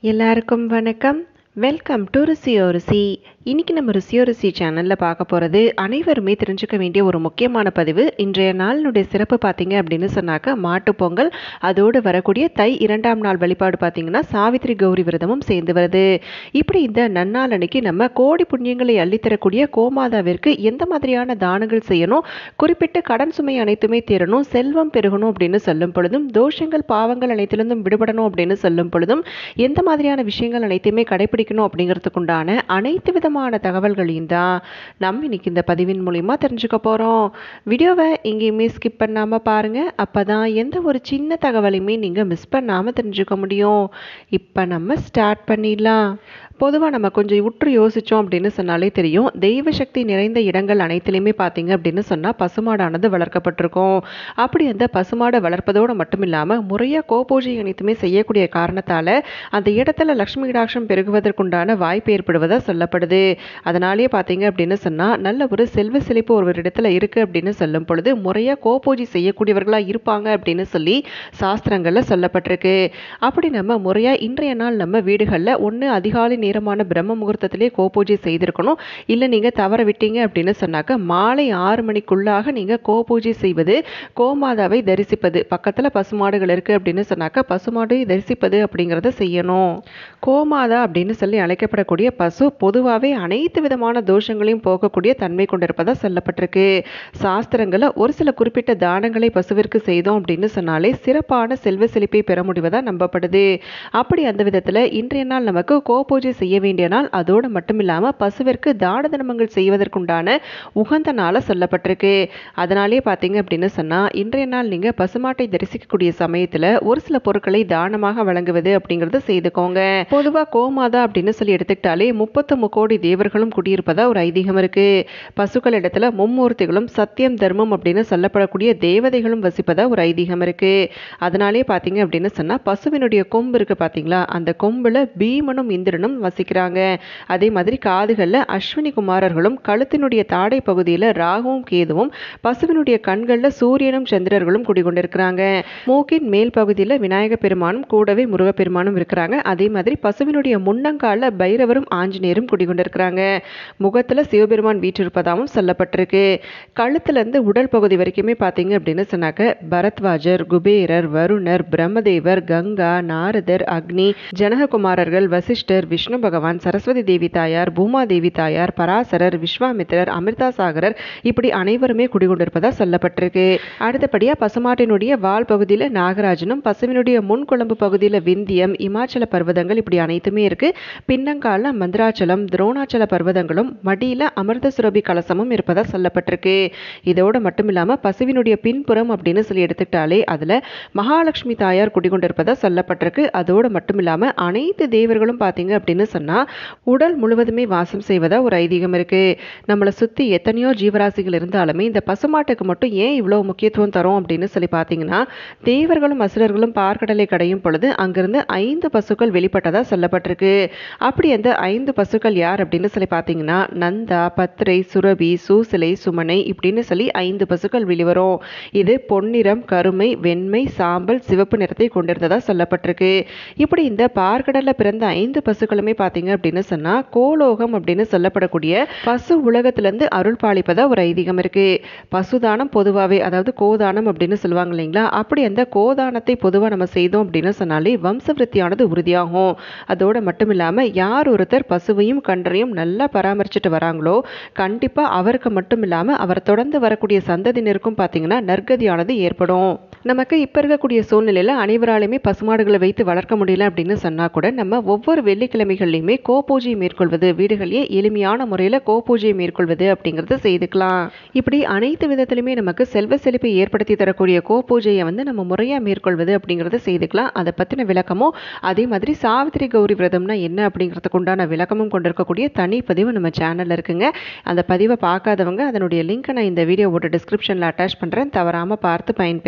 எல்லாருக்கும் வணக்கம் welcome to ருசியோ ருசி இன்னைக்கு நம்ம ருசியோ ருசி சேனலில் பார்க்க போகிறது அனைவருமே தெரிஞ்சுக்க வேண்டிய ஒரு முக்கியமான பதிவு இன்றைய நாளினுடைய சிறப்பு பார்த்தீங்க அப்படின்னு சொன்னாக்க மாட்டுப் பொங்கல் அதோடு வரக்கூடிய தை இரண்டாம் நாள் வழிபாடு பார்த்தீங்கன்னா சாவித்திரி கௌரி விரதமும் சேர்ந்து வருது இப்படி இந்த நன்னாள் அன்னைக்கு நம்ம கோடி புண்ணியங்களை அள்ளித்தரக்கூடிய கோமாதாவிற்கு எந்த மாதிரியான தானங்கள் செய்யணும் குறிப்பிட்ட கடன் சுமை அனைத்துமே தீரணும் செல்வம் பெருகணும் அப்படின்னு சொல்லும் பொழுதும் தோஷங்கள் பாவங்கள் அனைத்திலிருந்தும் விடுபடணும் அப்படின்னு சொல்லும் பொழுதும் எந்த மாதிரியான விஷயங்கள் அனைத்தையுமே கடைபிடிக்கணும் அப்படிங்கிறதுக்குண்டான அனைத்து விதமான தகவல்களையும் தான் நம்ம இன்னைக்கு இந்த பதிவின் மூலிமா தெரிஞ்சுக்க போகிறோம் வீடியோவை எங்கேயுமே ஸ்கிப் பண்ணாமல் பாருங்கள் அப்போ தான் எந்த ஒரு சின்ன தகவலையுமே நீங்கள் மிஸ் பண்ணாமல் தெரிஞ்சுக்க முடியும் இப்போ நம்ம ஸ்டார்ட் பண்ணிடலாம் பொதுவாக நம்ம கொஞ்சம் உற்று யோசித்தோம் அப்படின்னு சொன்னாலே தெரியும் தெய்வ சக்தி நிறைந்த இடங்கள் அனைத்துலேயுமே பார்த்தீங்க அப்படின்னு சொன்னால் பசுமாடானது வளர்க்கப்பட்டிருக்கும் அப்படி அந்த பசுமாடை வளர்ப்பதோடு மட்டும் இல்லாமல் முறையாக கோபூஜை அனைத்துமே செய்யக்கூடிய காரணத்தால் அந்த இடத்துல லக்ஷ்மி கடாட்சம் பெருகுவதற்குண்டான வாய்ப்பு ஏற்படுவதாக சொல்லப்படுது அதனாலேயே பார்த்தீங்க அப்படின்னு சொன்னால் நல்ல ஒரு செல்வ செழிப்பு ஒரு இடத்துல இருக்குது அப்படின்னு சொல்லும் பொழுது முறையாக கோபூஜை செய்யக்கூடியவர்களாக இருப்பாங்க அப்படின்னு சொல்லி சாஸ்திரங்களில் சொல்லப்பட்டிருக்கு அப்படி நம்ம முறையாக இன்றைய நாள் நம்ம வீடுகளில் ஒன்று அதிகாலை நேரமான பிரம்ம முகூர்த்தத்திலே கோபூஜை செய்திருக்கணும் இல்லை நீங்கள் தவற விட்டீங்க அப்படின்னு சொன்னாக்க மாலை ஆறு மணிக்குள்ளாக நீங்கள் கோபூஜை செய்வது கோமாதாவை தரிசிப்பது பக்கத்தில் பசுமாடுகள் இருக்குது அப்படின்னு சொன்னாக்க பசுமாடை தரிசிப்பது அப்படிங்கிறத செய்யணும் கோமாதா அப்படின்னு சொல்லி அழைக்கப்படக்கூடிய பசு பொதுவாகவே அனைத்து விதமான தோஷங்களையும் போக்கக்கூடிய தன்மை கொண்டிருப்பதாக சொல்லப்பட்டிருக்கு சாஸ்திரங்களில் ஒரு சில குறிப்பிட்ட தானங்களை பசுவிற்கு செய்தோம் அப்படின்னு சொன்னாலே சிறப்பான செல்வ செழிப்பை பெற முடிவதாக நம்பப்படுது அப்படி அந்த விதத்தில் இன்றைய நாள் நமக்கு கோபூஜை செய்ய வேண்டிய நாள் அதோடு மட்டும் இல்லாமல் பசுவிற்கு தான தர்மங்கள் செய்வதற்குண்டான உகந்த நாளாக சொல்லப்பட்டிருக்கு அதனாலே பார்த்தீங்க அப்படின்னு சொன்னால் இன்றைய நாள் நீங்கள் பசுமாட்டை தரிசிக்கக்கூடிய சமயத்தில் ஒரு சில பொருட்களை தானமாக வழங்குவது அப்படிங்கிறத செய்துக்கோங்க பொதுவாக கோமாதா அப்படின்னு சொல்லி எடுத்துக்கிட்டாலே முப்பத்து முக்கோடி தேவர்களும் குடியிருப்பதா ஒரு ஐதீகம் இருக்கு பசுக்கள் இடத்துல மும்மூர்த்திகளும் சத்தியம் தர்மம் அப்படின்னு சொல்லப்படக்கூடிய தேவதைகளும் வசிப்பதா ஒரு ஐதீகம் இருக்கு அதனாலே பார்த்தீங்க அப்படின்னு சொன்னால் பசுவினுடைய கொம்பு இருக்கு பார்த்தீங்களா அந்த கொம்புல பீமனும் இந்திரனும் வசிக்கிறாங்க அதே மாதிரி காதுகளில் அஸ்வினி குமாரர்களும் கழுத்தினுடைய தாடை பகுதியில் ராகுவும் கேதுவும் பசுவினுடைய கண்களில் சூரியனும் சந்திரர்களும் குடிகொண்டிருக்கிறாங்க மூக்கின் மேல் பகுதியில் விநாயக பெருமானும் கூடவே முருகப்பெருமானும் இருக்கிறாங்க அதே மாதிரி பசுவினுடைய முன்னங்கால பைரவரும் ஆஞ்சநேயரும் குடிகொண்டிருக்கிறாங்க முகத்தில் சிவபெருமான் வீற்றிருப்பதாகவும் சொல்லப்பட்டிருக்கு கழுத்துலேருந்து உடல் பகுதி வரைக்குமே பார்த்தீங்க அப்படின்னு சொன்னாக்க பரத்வாஜர் குபேரர் வருணர் பிரம்மதேவர் கங்கா நாரதர் அக்னி ஜனககுமாரர்கள் வசிஷ்டர் விஷ்ணு பகவான் சரஸ்வதி தேவி தாயார் பூமாதேவி தாயார் பராசரர் விஸ்வாமித்திரர் அமிர்தாசாகரர் இப்படி அனைவருமே குடிகொண்டிருப்பதா சொல்லப்பட்டிருக்கு அடுத்தபடியாக பசுமாட்டினுடைய வால் பகுதியில் நாகராஜனும் பசுவினுடைய முன்குழம்பு பகுதியில் விந்தியம் இமாச்சல பர்வதங்கள் இப்படி அனைத்துமே இருக்கு பின்னங்கால மந்திராச்சலம் துரோணாச்சல பர்வதங்களும் மடியில் அமிர்த சுரபி கலசமும் இருப்பதா சொல்லப்பட்டிருக்கு இதோடு மட்டும் இல்லாமல் பசுவினுடைய பின்புறம் அப்படின்னு சொல்லி எடுத்துக்கிட்டாலே அதில் மகாலட்சுமி தாயார் குடிகொண்டிருப்பதா சொல்லப்பட்டிருக்கு அதோடு மட்டும் இல்லாமல் அனைத்து தேவர்களும் பார்த்தீங்க அப்படின்னு சொன்னால் உடல் முழுவதுமே வாசம் செய்வதா ஒரு ஐதீகம் இருக்குது நம்மளை சுற்றி எத்தனையோ ஜீவராசிகள் இருந்தாலுமே இந்த பசுமாட்டுக்கு மட்டும் ஏன் இவ்வளோ முக்கியத்துவம் தரும் அப்படின்னு சொல்லி பார்த்தீங்கன்னா தேவர்களும் அசுரர்களும் பார்க்கடலை கடையும் பொழுது அங்கிருந்து ஐந்து பசுக்கள் வெளிப்பட்டதாக சொல்லப்பட்டிருக்கு அப்படி அந்த ஐந்து பசுக்கள் யார் அப்படின்னு சொல்லி பார்த்தீங்கன்னா நந்தா பத்ரை சுரபி சூசிலை சுமனை இப்படின்னு சொல்லி ஐந்து பசுக்கள் வெளிவரும் இது பொன்னிறம் கருமை வெண்மை சாம்பல் சிவப்பு நிறத்தை கொண்டிருந்ததா சொல்லப்பட்டிருக்கு இப்படி இந்த பார்க்கடலில் பிறந்த ஐந்து பசுக்களுமே பார்த்தீங்க அப்படின்னு சொன்னால் கோலோகம் அப்படின்னு சொல்லப்படக்கூடிய பசு உலகத்திலேருந்து அருள் பாலிப்பதா ஒரு ஐதீகம் இருக்கு பசுதானம் பொதுவாகவே அதாவது கோதானம் அப்படின்னு சொல்லுவாங்க இல்லைங்களா அப்படி அந்த கோதானத்தை பொதுவாக நம்ம செய்தோம் அப்படின்னு சொன்னாலே வம்சவிருத்தியானது உறுதியாகும் அதோடு மட்டும் இல்லாமல் யார் ஒருத்தர் பசுவையும் கன்றையும் நல்லா பராமரிச்சுட்டு வராங்களோ கண்டிப்பாக அவருக்கு மட்டும் இல்லாமல் அவர் தொடர்ந்து வரக்கூடிய சந்ததியினருக்கும் பார்த்தீங்கன்னா நற்கதியானது ஏற்படும் நமக்கு இப்போ இருக்கக்கூடிய சூழ்நிலையில் அனைவராலையுமே பசுமாடுகளை வைத்து வளர்க்க முடியல அப்படின்னு சொன்னால் கூட நம்ம ஒவ்வொரு வெள்ளிக்கிழமைகள்லையுமே கோபூஜையை மேற்கொள்வது வீடுகளிலேயே எளிமையான முறையில் கோபூஜையை மேற்கொள்வது அப்படிங்கிறத செய்துக்கலாம் இப்படி அனைத்து விதத்திலுமே நமக்கு செல்வ செழிப்பை ஏற்படுத்தி தரக்கூடிய கோபூஜையை வந்து நம்ம முறையாக மேற்கொள்வது அப்படிங்கிறத செய்துக்கலாம் அதை பற்றின விளக்கமும் அதே மாதிரி சாவித்திரி கௌரி விரதம்னா என்ன அப்படிங்கிறதுக்கு உண்டான விளக்கமும் கொண்டிருக்கக்கூடிய தனி பதிவு நம்ம சேனலில் இருக்குங்க அந்த பதிவை பார்க்காதவங்க அதனுடைய லிங்க்கை நான் இந்த வீடியோவோட டிஸ்கிரிப்ஷனில் அட்டாச் பண்ணுறேன் தவறாமல் பார்த்து பயன்பெறுங்க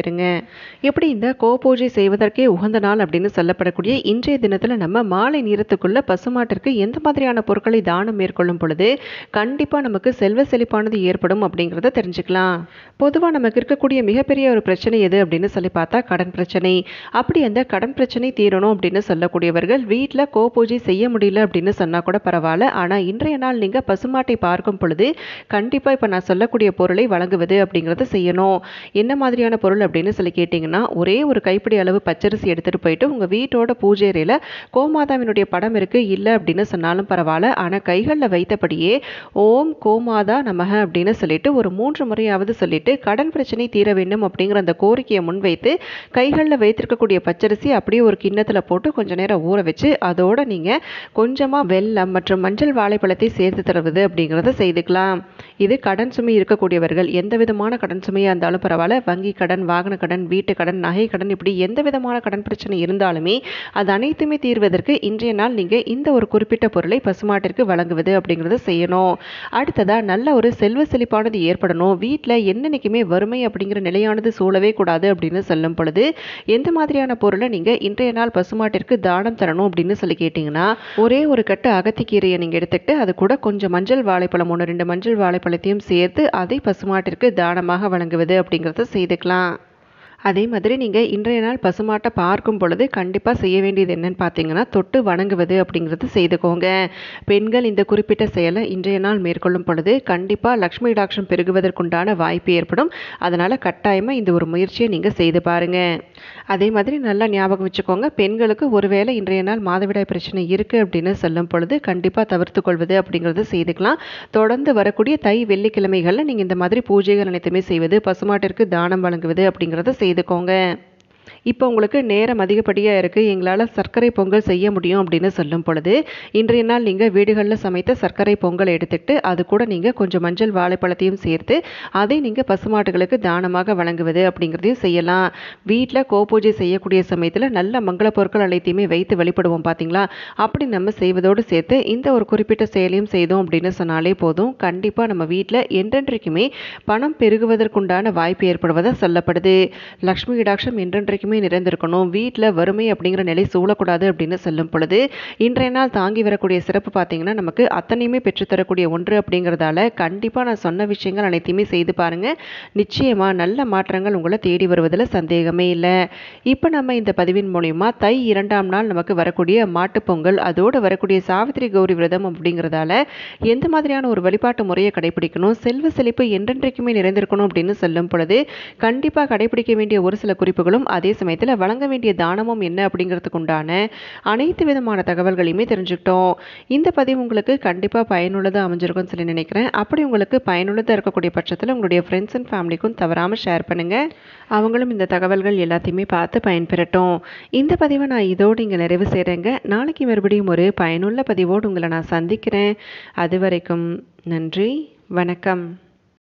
எப்படி இந்த கோபூஜை செய்வதற்கே உகந்த நாள் அப்படின்னு சொல்லப்படக்கூடிய இன்றைய தினத்தில் நம்ம மாலை நேரத்துக்குள்ள பசுமாட்டிற்கு எந்த மாதிரியான பொருட்களை தானம் மேற்கொள்ளும் பொழுது கண்டிப்பாக நமக்கு செல்வ செழிப்பானது ஏற்படும் அப்படிங்கிறத தெரிஞ்சுக்கலாம் பொதுவாக நமக்கு இருக்கக்கூடிய மிகப்பெரிய ஒரு பிரச்சனை எது அப்படின்னு சொல்லி பார்த்தா கடன் பிரச்சனை அப்படி அந்த கடன் பிரச்சனை தீரணும் அப்படின்னு சொல்லக்கூடியவர்கள் வீட்டில் கோபூஜை செய்ய முடியல அப்படின்னு சொன்னால் கூட பரவாயில்ல ஆனால் இன்றைய நாள் நீங்கள் பசுமாட்டை பார்க்கும் பொழுது கண்டிப்பாக இப்போ நான் சொல்லக்கூடிய பொருளை வழங்குவது அப்படிங்கிறத செய்யணும் என்ன மாதிரியான பொருள் அப்படின்னு சொல்லி கேட்டிங்கன்னா ஒரே ஒரு கைப்பிடி அளவு பச்சரிசி எடுத்துகிட்டு போயிட்டு உங்கள் வீட்டோட பூஜை அறையில் கோமாதாவினுடைய படம் இருக்குது இல்லை அப்படின்னு சொன்னாலும் பரவாயில்ல ஆனால் கைகளில் வைத்தபடியே ஓம் கோமாதா நமக அப்படின்னு சொல்லிட்டு ஒரு மூன்று முறையாவது சொல்லிட்டு கடன் பிரச்சனை தீர வேண்டும் அப்படிங்கிற அந்த கோரிக்கையை முன்வைத்து கைகளில் வைத்திருக்கக்கூடிய பச்சரிசி அப்படியே ஒரு கிண்ணத்தில் போட்டு கொஞ்ச நேரம் ஊற வச்சு அதோட நீங்கள் கொஞ்சமாக வெல்லம் மற்றும் மஞ்சள் வாழைப்பழத்தை சேர்த்து தருவது அப்படிங்கிறத செய்துக்கலாம் இது கடன் சுமை இருக்கக்கூடியவர்கள் எந்த விதமான கடன் சுமையாக இருந்தாலும் பரவாயில்ல வங்கி கடன் வாகன கடன் வீட்டு கடன் நகை கடன் இப்படி எந்த விதமான கடன் பிரச்சனை இருந்தாலுமே அது அனைத்துமே தீர்வதற்கு இன்றைய நாள் நீங்கள் இந்த ஒரு குறிப்பிட்ட பொருளை பசுமாட்டிற்கு வழங்குவது அப்படிங்கிறத செய்யணும் அடுத்ததாக நல்ல ஒரு செல்வ செழிப்பானது ஏற்படணும் வீட்டில் என்னென்னைக்குமே வறுமை அப்படிங்கிற நிலையானது சூழவே கூடாது அப்படின்னு சொல்லும் பொழுது எந்த மாதிரியான பொருளை நீங்கள் இன்றைய நாள் பசுமாட்டிற்கு தானம் தரணும் அப்படின்னு சொல்லி கேட்டிங்கன்னா ஒரே ஒரு கட்டு அகத்திக்கீரையை நீங்கள் எடுத்துக்கிட்டு அது கூட கொஞ்சம் மஞ்சள் வாழைப்பழம் ஒன்று ரெண்டு மஞ்சள் வாழைப்பழத்தையும் சேர்த்து அதை பசுமாட்டிற்கு தானமாக வழங்குவது அப்படிங்கிறத செய்துக்கலாம் அதே மாதிரி நீங்கள் இன்றைய நாள் பசுமாட்டை பார்க்கும் பொழுது கண்டிப்பாக செய்ய வேண்டியது என்னன்னு பார்த்தீங்கன்னா தொட்டு வணங்குவது அப்படிங்கிறது செய்துக்கோங்க பெண்கள் இந்த குறிப்பிட்ட செயலை இன்றைய நாள் மேற்கொள்ளும் பொழுது கண்டிப்பாக லக்ஷ்மி டாக்ஷம் பெருகுவதற்குண்டான வாய்ப்பு ஏற்படும் அதனால் கட்டாயமாக இந்த ஒரு முயற்சியை நீங்கள் செய்து பாருங்கள் அதே மாதிரி நல்லா ஞாபகம் வச்சுக்கோங்க பெண்களுக்கு ஒருவேளை இன்றைய நாள் மாதவிடாய் பிரச்சனை இருக்குது அப்படின்னு சொல்லும் பொழுது கண்டிப்பாக தவிர்த்து கொள்வது அப்படிங்கிறத செய்துக்கலாம் தொடர்ந்து வரக்கூடிய தை வெள்ளிக்கிழமைகளில் நீங்கள் இந்த மாதிரி பூஜைகள் அனைத்துமே செய்வது பசுமாட்டிற்கு தானம் வழங்குவது அப்படிங்கிறத செய்துக்கோங்க இப்போ உங்களுக்கு நேரம் அதிகப்படியாக இருக்குது எங்களால் சர்க்கரை பொங்கல் செய்ய முடியும் அப்படின்னு சொல்லும் பொழுது இன்றைய நாள் நீங்கள் வீடுகளில் சமைத்த சர்க்கரை பொங்கல் எடுத்துக்கிட்டு அது கூட நீங்கள் கொஞ்சம் மஞ்சள் வாழைப்பழத்தையும் சேர்த்து அதை நீங்கள் பசுமாட்டுகளுக்கு தானமாக வழங்குவது அப்படிங்கிறதையும் செய்யலாம் வீட்டில் கோபூஜை செய்யக்கூடிய சமயத்தில் நல்ல மங்கள பொருட்கள் அனைத்தையுமே வைத்து வழிபடுவோம் பார்த்தீங்களா அப்படி நம்ம செய்வதோடு சேர்த்து இந்த ஒரு குறிப்பிட்ட செயலையும் செய்தோம் அப்படின்னு சொன்னாலே போதும் கண்டிப்பாக நம்ம வீட்டில் என்றென்றைக்குமே பணம் பெருகுவதற்குண்டான வாய்ப்பு ஏற்படுவதாக சொல்லப்படுது லக்ஷ்மி கடாட்சம் என்றென்றைக்குமே நிறைந்திருக்கணும் வீட்டில் வறுமை அப்படிங்கிற நிலை சூழக்கூடாது அப்படின்னு சொல்லும் பொழுது இன்றைய நாள் தாங்கி வரக்கூடிய சிறப்பு பார்த்தீங்கன்னா நமக்கு அத்தனையுமே பெற்றுத்தரக்கூடிய ஒன்று அப்படிங்கிறதால கண்டிப்பாக நான் சொன்ன விஷயங்கள் அனைத்தையுமே செய்து பாருங்கள் நிச்சயமாக நல்ல மாற்றங்கள் உங்களை தேடி வருவதில் சந்தேகமே இல்லை இப்போ நம்ம இந்த பதிவின் மூலிமா தை இரண்டாம் நாள் நமக்கு வரக்கூடிய மாட்டுப்பொங்கல் அதோடு வரக்கூடிய சாவித்திரி கௌரி விரதம் அப்படிங்கிறதால எந்த மாதிரியான ஒரு வழிபாட்டு முறையை கடைபிடிக்கணும் செல்வ செழிப்பு என்றென்றைக்குமே நிறைந்திருக்கணும் அப்படின்னு சொல்லும் பொழுது கண்டிப்பாக கடைபிடிக்க வேண்டிய ஒரு சில குறிப்புகளும் அதே சமயத்தில் வழங்க வேண்டிய தானமும் என்ன அப்படிங்கிறதுக்கு உண்டான அனைத்து விதமான தகவல்களையுமே தெரிஞ்சுக்கிட்டோம் இந்த பதிவு உங்களுக்கு கண்டிப்பாக பயனுள்ளதாக அமைஞ்சிருக்கும்னு சொல்லி நினைக்கிறேன் அப்படி உங்களுக்கு பயனுள்ளதாக இருக்கக்கூடிய பட்சத்தில் உங்களுடைய ஃப்ரெண்ட்ஸ் அண்ட் ஃபேமிலிக்கும் தவறாமல் ஷேர் பண்ணுங்கள் அவங்களும் இந்த தகவல்கள் எல்லாத்தையுமே பார்த்து பயன்பெறட்டும் இந்த பதிவை நான் இதோடு இங்கே நிறைவு செய்கிறேங்க நாளைக்கு மறுபடியும் ஒரு பயனுள்ள பதிவோடு உங்களை நான் சந்திக்கிறேன் அது வரைக்கும் நன்றி வணக்கம்